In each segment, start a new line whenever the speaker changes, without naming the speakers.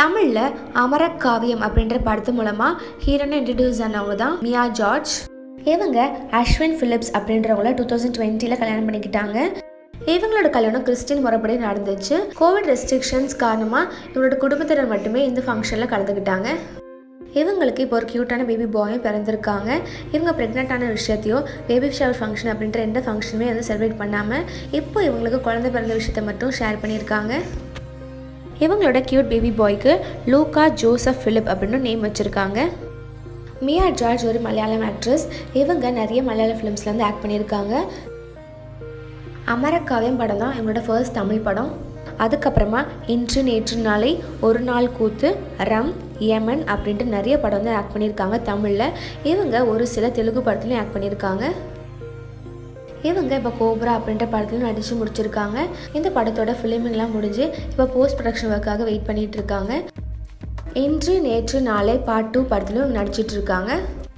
தமிழில் அமரக்காவியம் அப்படின்ற படத்து மூலமாக ஹீரோனை இன்ட்ரடியூஸ் ஆனவங்க தான் மியா ஜார்ஜ் இவங்க அஸ்வின் ஃபிலிப்ஸ் அப்படின்றவங்கள டூ தௌசண்ட் டுவெண்ட்டியில் கல்யாணம் பண்ணிக்கிட்டாங்க இவங்களோட கல்யாணம் கிறிஸ்டின் முறைப்படி நடந்துச்சு கோவிட் ரெஸ்ட்ரிக்ஷன்ஸ் காரணமாக இவங்களோட குடும்பத்தினர் மட்டுமே இந்த ஃபங்க்ஷனில் கலந்துக்கிட்டாங்க இவங்களுக்கு இப்போ ஒரு க்யூட்டான பேபி பாயும் பிறந்திருக்காங்க இவங்க ப்ரெக்னென்ட்டான விஷயத்தையோ பேபி ஷவர் ஃபங்க்ஷன் அப்படின்ற எந்த ஃபங்க்ஷனுமே வந்து செலிப்ரேட் பண்ணாமல் இப்போ இவங்களுக்கு குழந்தை பிறந்த விஷயத்தை மட்டும் ஷேர் பண்ணியிருக்காங்க இவங்களோட க்யூட் பேபி பாய்க்கு லூகா ஜோசப் ஃபிலிப் அப்படின்னு நேம் வச்சுருக்காங்க மியா ஜார்ஜ் ஒரு மலையாளம் ஆக்ட்ரஸ் இவங்க நிறைய மலையாள ஃபிலிம்ஸில் வந்து ஆக்ட் பண்ணியிருக்காங்க அமரக்காவியம் படம் தான் இவங்களோட ஃபர்ஸ்ட் தமிழ் படம் அதுக்கப்புறமா இன்று நேற்று நாளை ஒரு நாள் கூத்து ரம் யமன் அப்படின்ட்டு நிறைய படம் வந்து ஆக்ட் பண்ணியிருக்காங்க தமிழில் இவங்க ஒரு சில தெலுங்கு படத்துலையும் ஆக்ட் பண்ணியிருக்காங்க இவங்க இப்போ கோப்ரா அப்படின்ற படத்துலையும் நடித்து முடிச்சிருக்காங்க இந்த படத்தோட ஃபிலிமிங்லாம் முடிஞ்சு இப்போ போஸ்ட் ப்ரொடக்ஷன் ஒர்க்காக வெயிட் பண்ணிகிட்டு இருக்காங்க இன்று நேற்று நாளை பார்ட் டூ படத்துலையும் இவங்க நடிச்சிட்டு இருக்காங்க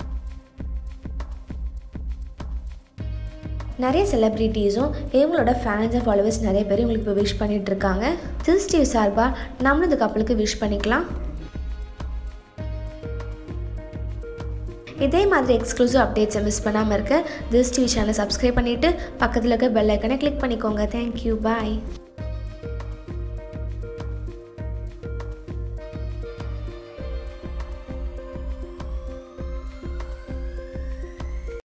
நிறைய செலிப்ரிட்டிஸும் இவங்களோட ஃபேன்ஸ் அண்ட் ஃபாலோவர்ஸ் நிறைய பேர் இவங்களுக்கு இப்போ விஷ் பண்ணிட்டு இருக்காங்க திஸ் டிவி சார்பாக நம்மளும் இந்த கப்பலுக்கு விஷ் பண்ணிக்கலாம் இதே மாதிரி எக்ஸ்க்ளூசிவ் அப்டேட்ஸை மிஸ் பண்ணாமல் இருக்க திஸ் டிவி சேனலை சப்ஸ்கிரைப் பண்ணிவிட்டு பக்கத்தில் இருக்க பெல் ஐக்கனை கிளிக் பண்ணிக்கோங்க தேங்க்யூ பாய்